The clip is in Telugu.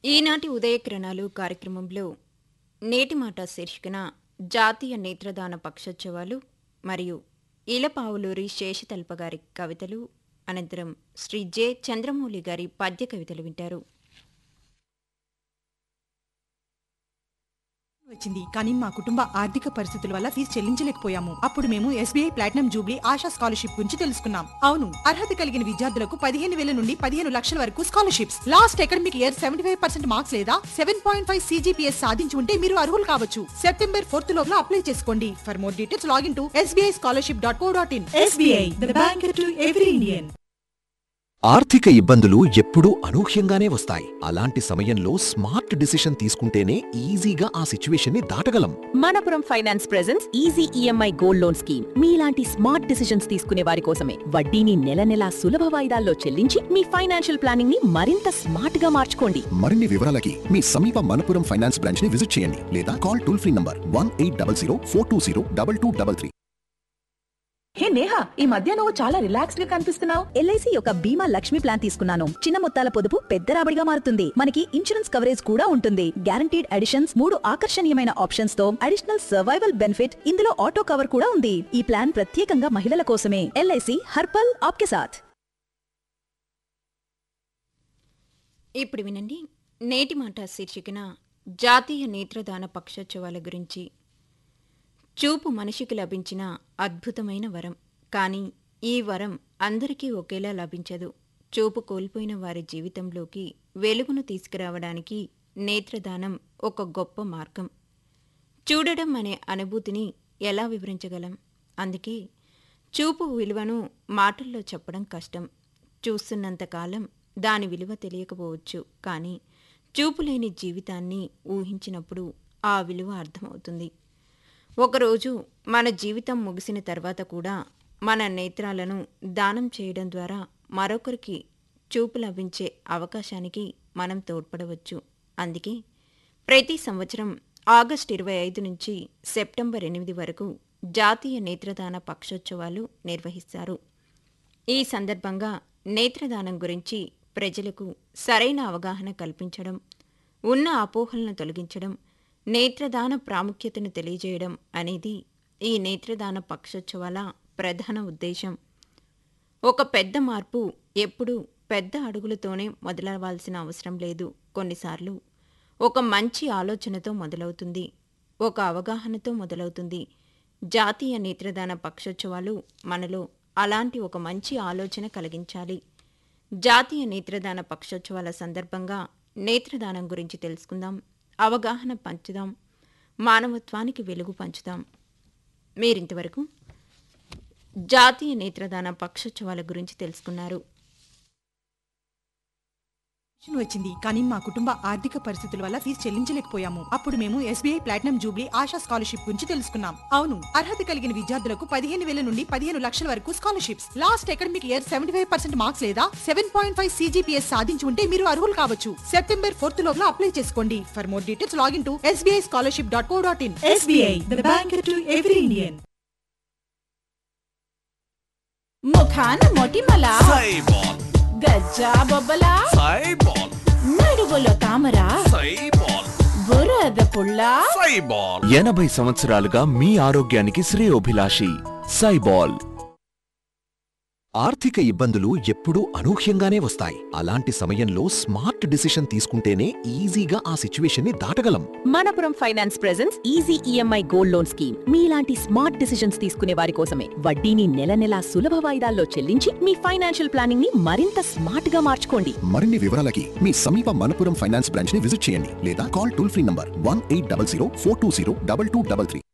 ఈనాటి ఉదయకిరణాలు కార్యక్రమంలో నేటి మాట శీర్షికన జాతీయ నేత్రదాన పక్షోత్సవాలు మరియు ఇలపావులూరి శేషతల్ప గారి కవితలు అనంతరం శ్రీ జె చంద్రమౌళి గారి పద్య కవితలు వింటారు వచ్చింది కానీ మా కుటుంబ ఆర్థిక పరిస్థితుల వల్ల ఫీజు చెల్లించలేకపోయాము అప్పుడు మేము SBI platinum jubilee Asha scholarship గురించి తెలుసుకున్నాం అవును అర్హత కలిగిన విద్యార్థులకు పదిహేను వేల నుండి పదిహేను లక్షల వరకు scholarships last academic year seventy five percent marks లేదా సెవెన్ పాయింట్ ఫైవ్ సీజీపీఎస్ సాధించి ఉంటే మీరు అర్హులు కావచ్చు సెప్టెంబర్ ఫోర్త్ లోపల అప్లై చేసుకోండి for more details login to SBI scholarship dot co dot in SBI the bank to every Indian ఆర్థిక ఇబ్బందులు ఎప్పుడూ అనూహ్యంగానే వస్తాయి అలాంటి సమయంలో స్మార్ట్ డిసిషన్ తీసుకుంటేనే ఈజీగా ఆ సిచ్యువేషన్ ని దాటగలం Manappuram finance presence easy EMI gold loan scheme మీలాంటి స్మార్ట్ డిసిషన్స్ తీసుకునే వారి కోసమే వడ్డీని నెల నెలా సులభ వాయిదాల్లో చెల్లించి మీ ఫైనాన్షియల్ ప్లానింగ్ ని మరింత స్మార్ట్ గా మార్చుకోండి మరిన్ని వివరాలకి మీ సమీప మనపురం ఫైనాన్స్ బ్రాంచ్ ని విజిట్ చేయండి లేదా call toll free number one eight double zero four two zero double two double three hey Neha ఈ మధ్య నువ్వు చాలా రిలాక్స్డ్ గా కనిపిస్తున్నావు ఎల్ఐసి యొక్క బీమా లక్ష్మి ప్లాన్ తీసుకున్నాను చిన్న మొత్తాల పొదుపు పెద్ద రాబడిగా మారుతుంది మనకి ఇన్సూరెన్స్ కవరేజ్ కూడా ఉంటుంది గ్యారంటీడ్ అడిషన్స్ మూడు ఆకర్షణీయమైన ఆప్షన్స్ తో అడిషనల్ సర్వైవల్ బెనిఫిట్ ఇందులో ఆటో కవర్ కూడా ఉంది ఈ ప్లాన్ ప్రత్యేకంగా మహిళల కోసమే ఎల్ఐసి హర్పల్ ఆప్కే సాథ్ ఇప్పుడు వినండి నేటి మాట శీర్షికన జాతీయ నేత్రదాన పక్షోత్సవాల గురించి చూపు మనిషికి లభించిన అద్భుతమైన వరం కానీ ఈ వరం అందరికీ ఒకేలా లభించదు చూపు కోల్పోయిన వారి జీవితంలోకి వెలుగును తీసుకురావడానికి నేత్రదానం ఒక గొప్ప మార్గం చూడడం అనే అనుభూతిని ఎలా వివరించగలం అందుకే చూపు విలువను మాటల్లో చెప్పడం కష్టం చూస్తున్నంతకాలం దాని విలువ తెలియకపోవచ్చు కానీ చూపు లేని జీవితాన్ని ఊహించినప్పుడు ఆ విలువ అర్థమవుతుంది ఒకరోజు మన జీవితం ముగిసిన తర్వాత కూడా మన నేత్రాలను దానం చేయడం ద్వారా మరొకరికి చూపు లభించే అవకాశానికి మనం తోడ్పడవచ్చు అందుకే ప్రతి సంవత్సరం ఆగస్టు ఇరవై ఐదు నుంచి సెప్టెంబర్ ఎనిమిది వరకు జాతీయ నేత్రదాన పక్షోత్సవాలు నిర్వహిస్తారు ఈ సందర్భంగా నేత్రదానం గురించి ప్రజలకు సరైన అవగాహన కల్పించడం ఉన్న అపోహలను తొలగించడం నేత్రదాన ప్రాముఖ్యతను తెలియజేయడం అనేది ఈ నేత్రదాన పక్షోత్సవాల ప్రధాన ఉద్దేశం ఒక పెద్ద మార్పు ఎప్పుడూ పెద్ద అడుగులతోనే మొదలవ్వాల్సిన అవసరం లేదు కొన్నిసార్లు ఒక మంచి ఆలోచనతో మొదలవుతుంది ఒక అవగాహనతో మొదలవుతుంది జాతీయ నేత్రదాన పక్షోత్సవాలు మనలో అలాంటి ఒక మంచి ఆలోచన కలిగించాలి జాతీయ నేత్రదాన పక్షోత్సవాల సందర్భంగా నేత్రదానం గురించి తెలుసుకుందాం అవగాహన పంచుదాం మానవత్వానికి వెలుగు పంచుదాం మీరింతవరకు జాతీయ నేత్రదాన పక్షోత్సవాల గురించి తెలుసుకున్నారు పెన్షన్ వచ్చింది కానీ మా కుటుంబ ఆర్థిక పరిస్థితుల వల్ల ఫీజు చెల్లించలేకపోయాము అప్పుడు మేము SBI platinum jubilee Asha scholarship గురించి తెలుసుకున్నాం అవును అర్హత కలిగిన విద్యార్థులకు పదిహేను వేల నుండి పదిహేను లక్షల వరకు scholarships last academic year seventy five percent marks లేదా సెవెన్ పాయింట్ ఫైవ్ సీజీపీఎస్ సాధించి ఉంటే మీరు అర్హులు కావచ్చు సెప్టెంబర్ ఫోర్త్ లోపల అప్లై చేసుకోండి for more details login to SBI scholarship dot co dot in SBI the bank to every Indian ముఖాన మొటిమల సైబాల్ గజ్జా బొబ్బల సైబాల్ నడువులో తామర సైబాల్ బురద పుల్ల సైబాల్ ఎనభై సంవత్సరాలుగా మీ ఆరోగ్యానికి శ్రేయోభిలాషి సైబాల్ ఆర్థిక ఇబ్బందులు ఎప్పుడూ అనూహ్యంగానే వస్తాయి అలాంటి సమయంలో స్మార్ట్ డిసిషన్ తీసుకుంటేనే ఈజీగా ఆ సిచ్యువేషన్ ని దాటగలం Manappuram finance presence easy EMI gold loan scheme మీలాంటి స్మార్ట్ డిసిషన్స్ తీసుకునే వారి కోసమే వడ్డీని నెల నెలా సులభ వాయిదాల్లో చెల్లించి మీ ఫైనాన్షియల్ ప్లానింగ్ ని మరింత స్మార్ట్ గా మార్చుకోండి మరిన్ని వివరాలకి మీ సమీప మనపురం ఫైనాన్స్ బ్రాంచ్ ని విజిట్ చేయండి లేదా call toll free number one eight double zero four two zero double two double three